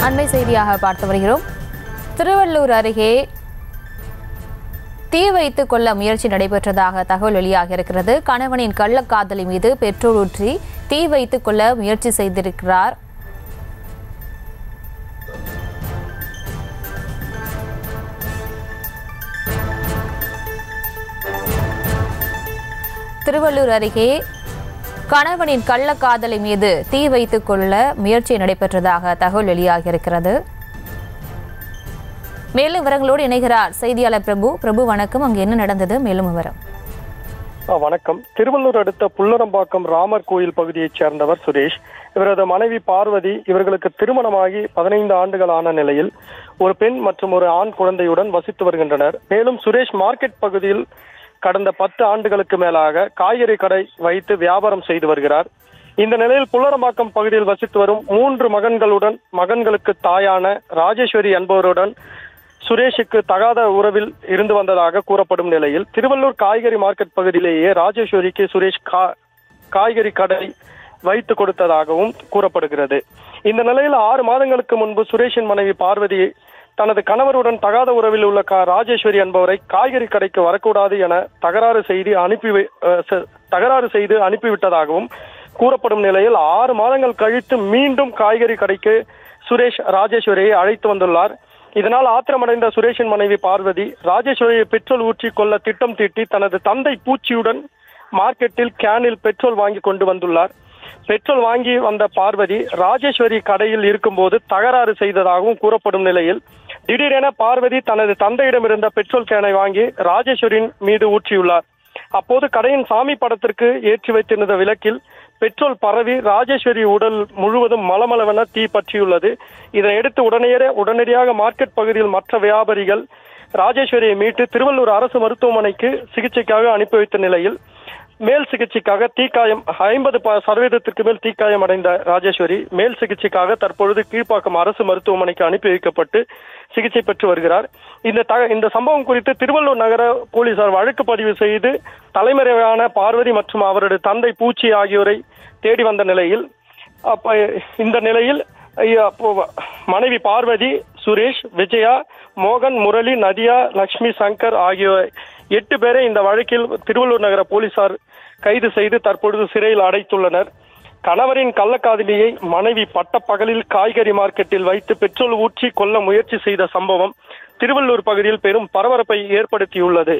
அண்மை செய்தியாக பார்த்து வருகிறோம் திருவள்ளூர் அருகே தீ வைத்துக் கொள்ள முயற்சி நடைபெற்றதாக தகவல் வெளியாக இருக்கிறது கணவனின் கள்ளக்காதலி மீது பெட்ரோல் ஊற்றி தீ வைத்துக் கொள்ள முயற்சி செய்திருக்கிறார் திருவள்ளூர் அருகே கணவனின் கள்ளக்காதலி மீது தீ வைத்துக் கொள்ள முயற்சி நடைபெற்றதாக தகவல் வெளியாகியிருக்கிறது மேலும் விவரங்களோடு இணைகிறார் செய்தியாளர் பிரபு பிரபு வணக்கம் அங்கு என்ன நடந்தது மேலும் விவரம் ஆ, வணக்கம் திருவள்ளூர் அடுத்த புல்லரம்பாக்கம் ராமர் கோயில் பகுதியைச் சேர்ந்தவர் சுரேஷ் இவரது மனைவி பார்வதி இவர்களுக்கு திருமணமாகி பதினைந்து ஆண்டுகள் ஆன நிலையில் ஒரு பெண் மற்றும் ஒரு ஆண் குழந்தையுடன் வசித்து வருகின்றனர் மேலும் சுரேஷ் மார்க்கெட் பகுதியில் கடந்த பத்து ஆண்டுகளுக்கு மேலாக காய்கறி கடை வைத்து வியாபாரம் செய்து வருகிறார் இந்த நிலையில் புல்லரம்பாக்கம் பகுதியில் வசித்து வரும் மூன்று மகன்களுடன் மகன்களுக்கு தாயான ராஜேஸ்வரி என்பவருடன் சுரேஷுக்கு தகாத உறவில் இருந்து வந்ததாக கூறப்படும் நிலையில் திருவள்ளூர் காய்கறி மார்க்கெட் பகுதியிலேயே ராஜேஸ்வரிக்கு சுரேஷ் கா- காய்கறி கடை வைத்து கொடுத்ததாகவும் கூறப்படுகிறது இந்த நிலையில் ஆறு மாதங்களுக்கு முன்பு சுரேஷின் மனைவி பார்வதி தனது கணவருடன் தகாத உறவில் உள்ள கா ராஜேஸ்வரி என்பவரை காய்கறி கடைக்கு வரக்கூடாது என தகராறு செய்து அனுப்பி வை- அஹ் ச- தகராறு செய்து அனுப்பிவிட்டதாகவும் கூறப்படும் நிலையில் ஆறு மாதங்கள் கழித்து மீண்டும் காய்கறி கடைக்கு சுரேஷ் ராஜேஸ்வரியை அழைத்து வந்துள்ளார் இதனால் ஆத்திரமடைந்த சுரேஷின் மனைவி பார்வதி ராஜேஸ்வரியை பெட்ரோல் ஊற்றி கொள்ள திட்டம் தீட்டி தனது தந்தை பூச்சியுடன் மார்க்கெட்டில் கேனில் பெட்ரோல் வாங்கி கொண்டு வந்துள்ளார் பெட்ரோல் வாங்கி வந்த பார்வதி ராஜேஸ்வரி கடையில் இருக்கும்போது தகராறு செய்ததாகவும் கூறப்படும் நிலையில் திடீரென பார்வதி தனது தந்தையிடம் இருந்த பெட்ரோல் கேனை வாங்கி ராஜேஸ்வரியின் மீது ஊற்றியுள்ளார் அப்போது கடையின் சாமி படத்திற்கு ஏற்றி வைத்திருந்த விளக்கில் பெட்ரோல் பரவி ராஜேஸ்வரி உடல் முழுவதும் மலமளவென தீ பற்றியுள்ளது இதனையடுத்து உடனடியே உடனடியாக மார்க்கெட் பகுதியில் மற்ற வியாபாரிகள் ராஜேஸ்வரியை மீட்டு திருவள்ளூர் அரசு மருத்துவமனைக்கு சிகிச்சைக்காக அனுப்பி வைத்த நிலையில் மேல் சிகிச்சைக்காக தீக்காயம் ஐம்பது சதவீதத்திற்கு மேல் தீக்காயம் அடைந்த ராஜேஸ்வரி மேல் சிகிச்சைக்காக தற்பொழுது கீழ்ப்பாக்கம் அரசு மருத்துவமனைக்கு அனுப்பி வைக்கப்பட்டு சிகிச்சை பெற்று வருகிறார் இந்த த இந்த சம்பவம் குறித்து திருவள்ளூர் நகர போலீசார் வழக்கு பதிவு செய்து தலைமறைவான பார்வதி மற்றும் அவரது தந்தை பூச்சி ஆகியோரை தேடி வந்த நிலையில் அப்ப இந்த நிலையில் ஐயா, அப்போ மனைவி பார்வதி சுரேஷ் விஜயா மோகன் முரளி நதியா லட்சுமி சங்கர் ஆகிய எட்டு பேரை இந்த வழக்கில் திருவள்ளூர் நகர போலீசார் கைது செய்து தற்பொழுது சிறையில் அடைத்துள்ளனர் கணவரின் கள்ளக்காதலியை மனைவி பட்டப்பகலில் காய்கறி மார்க்கெட்டில் வைத்து பெட்ரோல் ஊற்றி கொல்ல முயற்சி செய்த சம்பவம் திருவள்ளூர் பகுதியில் பெரும் பரபரப்பை ஏற்படுத்தியுள்ளது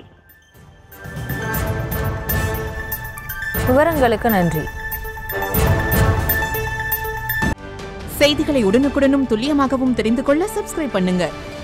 விவரங்களுக்கு நன்றி செய்திகளை உடனுக்குடனும் துல்லியமாகவும் தெரிந்து கொள்ள சப்ஸ்கிரைப் பண்ணுங்க